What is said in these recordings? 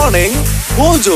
Morning Mojo.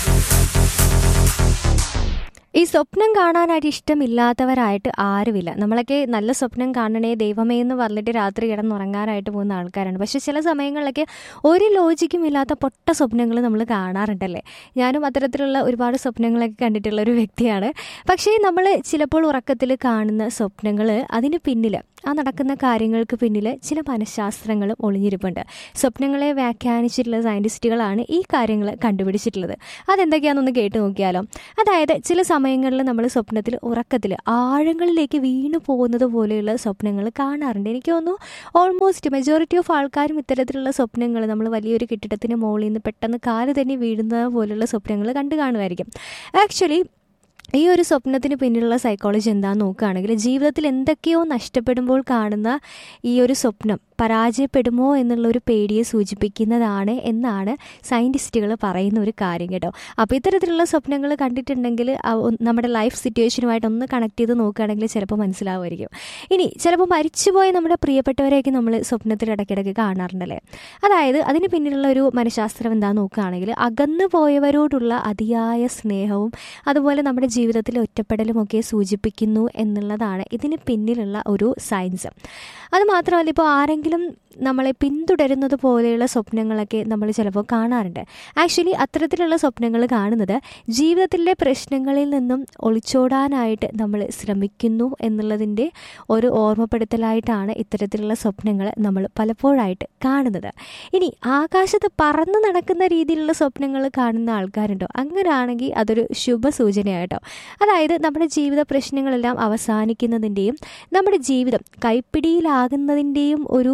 ഈ സ്വപ്നം കാണാനായിട്ട് ഇഷ്ടമില്ലാത്തവരായിട്ട് ആരുമില്ല നമ്മളൊക്കെ നല്ല സ്വപ്നം കാണണേ ദൈവമേ എന്ന് പറഞ്ഞിട്ട് രാത്രി കിടന്നുറങ്ങാനായിട്ട് പോകുന്ന ആൾക്കാരാണ് പക്ഷെ ചില സമയങ്ങളിലൊക്കെ ഒരു ലോജിക്കും ഇല്ലാത്ത പൊട്ട സ്വപ്നങ്ങൾ നമ്മൾ കാണാറുണ്ടല്ലേ ഞാനും അത്തരത്തിലുള്ള ഒരുപാട് സ്വപ്നങ്ങളൊക്കെ കണ്ടിട്ടുള്ള ഒരു വ്യക്തിയാണ് പക്ഷേ നമ്മൾ ചിലപ്പോൾ ഉറക്കത്തിൽ കാണുന്ന സ്വപ്നങ്ങൾ അതിന് പിന്നിൽ ആ നടക്കുന്ന കാര്യങ്ങൾക്ക് പിന്നിൽ ചില മനഃശാസ്ത്രങ്ങളും ഒളിഞ്ഞിരിപ്പുണ്ട് സ്വപ്നങ്ങളെ വ്യാഖ്യാനിച്ചിട്ടുള്ള സയൻറ്റിസ്റ്റുകളാണ് ഈ കാര്യങ്ങൾ കണ്ടുപിടിച്ചിട്ടുള്ളത് അതെന്തൊക്കെയാണെന്നൊന്ന് കേട്ട് നോക്കിയാലോ അതായത് ചില സമയങ്ങളിൽ നമ്മൾ സ്വപ്നത്തിൽ ഉറക്കത്തിൽ ആഴങ്ങളിലേക്ക് വീണു പോകുന്നത് പോലെയുള്ള സ്വപ്നങ്ങൾ കാണാറുണ്ട് എനിക്ക് തോന്നുന്നു ഓൾമോസ്റ്റ് മെജോറിറ്റി ഓഫ് ആൾക്കാരും ഇത്തരത്തിലുള്ള സ്വപ്നങ്ങൾ നമ്മൾ വലിയൊരു കെട്ടിടത്തിന് മുകളിൽ നിന്ന് പെട്ടെന്ന് കാല് തന്നെ വീഴുന്നത് പോലെയുള്ള സ്വപ്നങ്ങൾ കണ്ടു കാണുമായിരിക്കും ആക്ച്വലി ഈ ഒരു സ്വപ്നത്തിന് പിന്നിലുള്ള സൈക്കോളജി എന്താണെന്ന് നോക്കുകയാണെങ്കിൽ ജീവിതത്തിൽ എന്തൊക്കെയോ നഷ്ടപ്പെടുമ്പോൾ കാണുന്ന ഈ ഒരു സ്വപ്നം പരാജയപ്പെടുമോ എന്നുള്ള ഒരു പേടിയെ സൂചിപ്പിക്കുന്നതാണ് എന്നാണ് സയൻറ്റിസ്റ്റുകൾ പറയുന്ന ഒരു കാര്യം കേട്ടോ അപ്പോൾ ഇത്തരത്തിലുള്ള സ്വപ്നങ്ങൾ കണ്ടിട്ടുണ്ടെങ്കിൽ ആ ഒന്ന് നമ്മുടെ ലൈഫ് സിറ്റുവേഷനുമായിട്ട് ഒന്ന് കണക്ട് ചെയ്ത് നോക്കുകയാണെങ്കിൽ ചിലപ്പോൾ മനസ്സിലാവുമായിരിക്കും ഇനി ചിലപ്പോൾ മരിച്ചുപോയ നമ്മുടെ പ്രിയപ്പെട്ടവരെയൊക്കെ നമ്മൾ സ്വപ്നത്തിൽ ഇടയ്ക്കിടയ്ക്ക് കാണാറുണ്ടല്ലേ അതായത് അതിന് പിന്നിലുള്ള ഒരു മനഃശാസ്ത്രം എന്താണെന്ന് നോക്കുകയാണെങ്കിൽ അകന്നു പോയവരോടുള്ള അതിയായ സ്നേഹവും അതുപോലെ നമ്മുടെ ജീവിതത്തിലെ ഒറ്റപ്പെടലും ഒക്കെ സൂചിപ്പിക്കുന്നു എന്നുള്ളതാണ് ഇതിന് പിന്നിലുള്ള ഒരു സയൻസ് അത് മാത്രമല്ല ഇപ്പോൾ ആരെങ്കിലും നമ്മളെ പിന്തുടരുന്നത് പോലെയുള്ള സ്വപ്നങ്ങളൊക്കെ നമ്മൾ ചിലപ്പോൾ കാണാറുണ്ട് ആക്ച്വലി അത്തരത്തിലുള്ള സ്വപ്നങ്ങൾ കാണുന്നത് ജീവിതത്തിലെ പ്രശ്നങ്ങളിൽ നിന്നും ഒളിച്ചോടാനായിട്ട് നമ്മൾ ശ്രമിക്കുന്നു എന്നുള്ളതിൻ്റെ ഒരു ഓർമ്മപ്പെടുത്തലായിട്ടാണ് ഇത്തരത്തിലുള്ള സ്വപ്നങ്ങൾ നമ്മൾ പലപ്പോഴായിട്ട് കാണുന്നത് ഇനി ആകാശത്ത് പറന്ന് നടക്കുന്ന രീതിയിലുള്ള സ്വപ്നങ്ങൾ കാണുന്ന ആൾക്കാരുണ്ടോ അങ്ങനെയാണെങ്കിൽ അതൊരു ശുഭസൂചനയായിട്ടോ അതായത് നമ്മുടെ ജീവിത പ്രശ്നങ്ങളെല്ലാം അവസാനിക്കുന്നതിൻ്റെയും നമ്മുടെ ജീവിതം കൈപ്പിടിയിലാകുന്നതിൻ്റെയും ഒരു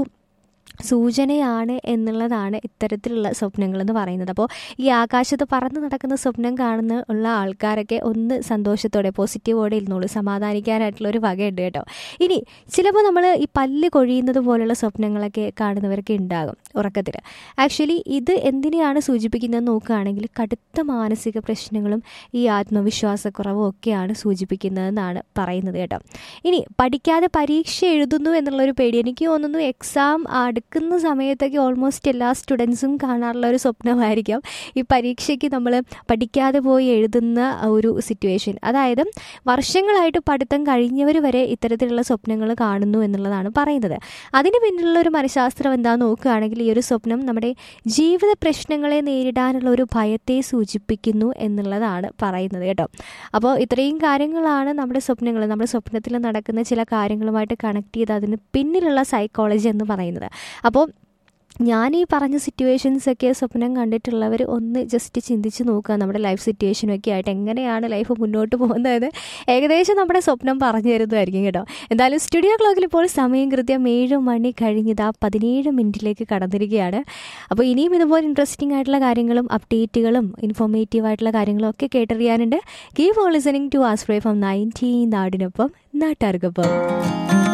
സൂചനയാണ് എന്നുള്ളതാണ് ഇത്തരത്തിലുള്ള സ്വപ്നങ്ങൾ എന്ന് പറയുന്നത് അപ്പോൾ ഈ ആകാശത്ത് പറന്ന് നടക്കുന്ന സ്വപ്നം കാണുന്ന ഉള്ള ആൾക്കാരൊക്കെ ഒന്ന് സന്തോഷത്തോടെ പോസിറ്റീവോടെ ഇരുന്നോളൂ സമാധാനിക്കാനായിട്ടുള്ള ഒരു വകയുണ്ട് കേട്ടോ ഇനി ചിലപ്പോൾ നമ്മൾ ഈ പല്ല് കൊഴിയുന്നത് പോലുള്ള സ്വപ്നങ്ങളൊക്കെ കാണുന്നവരൊക്കെ ഉണ്ടാകും ഉറക്കത്തിൽ ആക്ച്വലി ഇത് എന്തിനെയാണ് സൂചിപ്പിക്കുന്നതെന്ന് നോക്കുകയാണെങ്കിൽ കടുത്ത മാനസിക പ്രശ്നങ്ങളും ഈ ആത്മവിശ്വാസക്കുറവും ഒക്കെയാണ് സൂചിപ്പിക്കുന്നതെന്നാണ് പറയുന്നത് കേട്ടോ ഇനി പഠിക്കാതെ പരീക്ഷ എഴുതുന്നു എന്നുള്ളൊരു പേടി എനിക്ക് തോന്നുന്നു എക്സാം അടുക്കുന്ന സമയത്തൊക്കെ ഓൾമോസ്റ്റ് എല്ലാ സ്റ്റുഡൻസും കാണാറുള്ള ഒരു സ്വപ്നമായിരിക്കാം ഈ പരീക്ഷയ്ക്ക് നമ്മൾ പഠിക്കാതെ പോയി എഴുതുന്ന ഒരു സിറ്റുവേഷൻ അതായത് വർഷങ്ങളായിട്ട് പഠിത്തം കഴിഞ്ഞവർ വരെ ഇത്തരത്തിലുള്ള സ്വപ്നങ്ങൾ കാണുന്നു എന്നുള്ളതാണ് പറയുന്നത് അതിന് പിന്നിലുള്ള ഒരു മനഃശാസ്ത്രം എന്താണെന്ന് നോക്കുകയാണെങ്കിൽ ഈ ഒരു സ്വപ്നം നമ്മുടെ ജീവിത പ്രശ്നങ്ങളെ നേരിടാനുള്ള ഒരു ഭയത്തെ സൂചിപ്പിക്കുന്നു എന്നുള്ളതാണ് പറയുന്നത് കേട്ടോ അപ്പോൾ ഇത്രയും കാര്യങ്ങളാണ് നമ്മുടെ സ്വപ്നങ്ങൾ നമ്മുടെ സ്വപ്നത്തിൽ നടക്കുന്ന ചില കാര്യങ്ങളുമായിട്ട് കണക്ട് ചെയ്ത് അതിന് പിന്നിലുള്ള സൈക്കോളജി എന്ന് പറയുന്നത് അപ്പോൾ ഞാൻ ഈ പറഞ്ഞ സിറ്റുവേഷൻസ് ഒക്കെ സ്വപ്നം കണ്ടിട്ടുള്ളവർ ഒന്ന് ജസ്റ്റ് ചിന്തിച്ച് നോക്കുക നമ്മുടെ ലൈഫ് സിറ്റുവേഷനൊക്കെ ആയിട്ട് എങ്ങനെയാണ് ലൈഫ് മുന്നോട്ട് പോകുന്നത് ഏകദേശം നമ്മുടെ സ്വപ്നം പറഞ്ഞു തരുന്നതായിരിക്കും കേട്ടോ എന്തായാലും സ്റ്റുഡിയോ ക്ലോക്കിൽ ഇപ്പോൾ സമയം കൃത്യം ഏഴ് മണി കഴിഞ്ഞതാ പതിനേഴ് മിനിറ്റിലേക്ക് കടന്നിരിക്കുകയാണ് അപ്പോൾ ഇനിയും ഇതുപോലെ ഇൻട്രസ്റ്റിംഗ് ആയിട്ടുള്ള കാര്യങ്ങളും അപ്ഡേറ്റുകളും ഇൻഫോർമേറ്റീവ് ആയിട്ടുള്ള കാര്യങ്ങളും ഒക്കെ കേട്ടറിയാനുണ്ട് keep on listening to aspire from nineteen നാടിനൊപ്പം നാട്ടാർക്കൊപ്പം